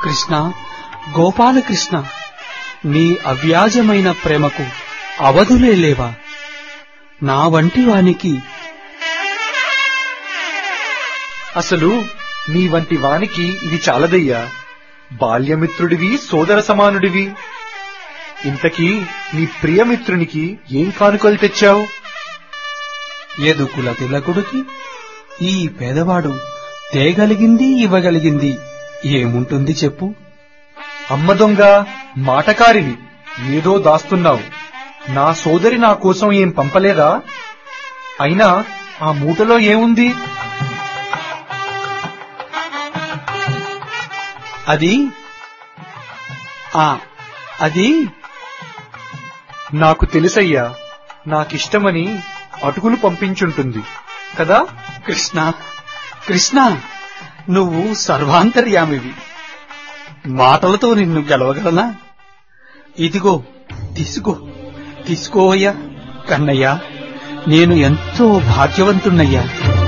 కృష్ణ గోపాలకృష్ణ నీ అవ్యాజమైన ప్రేమకు అవధులే లేవా నా వంటి వానికి అసలు నీ వంటి వానికి ఇది చాలదయ్యా బాల్యమిత్రుడివి సోదర సమానుడివి ఇంతకీ నీ ప్రియమిత్రునికి ఏం కానుకలు తెచ్చావు ఎదుకుల తిలకుడికి ఈ పేదవాడు తేగలిగింది ఇవ్వగలిగింది ఏముంటుంది చెప్పు అమ్మ దొంగ మాటకారిని ఏదో దాస్తున్నావు నా సోదరి నా కోసం ఏం పంపలేదా అయినా ఆ మూటలో ఏముంది అది ఆ అది నాకు తెలుసయ్యా నాకిష్టమని అటుకులు పంపించుంటుంది కదా కృష్ణ కృష్ణ నువ్వు సర్వాంతర్యామివి మాటలతో నిన్ను గెలవగలనా ఇదిగో తీసుకో తీసుకోవయ్యా కన్నయ్యా నేను ఎంతో భాగ్యవంతుణ్ణయ్యా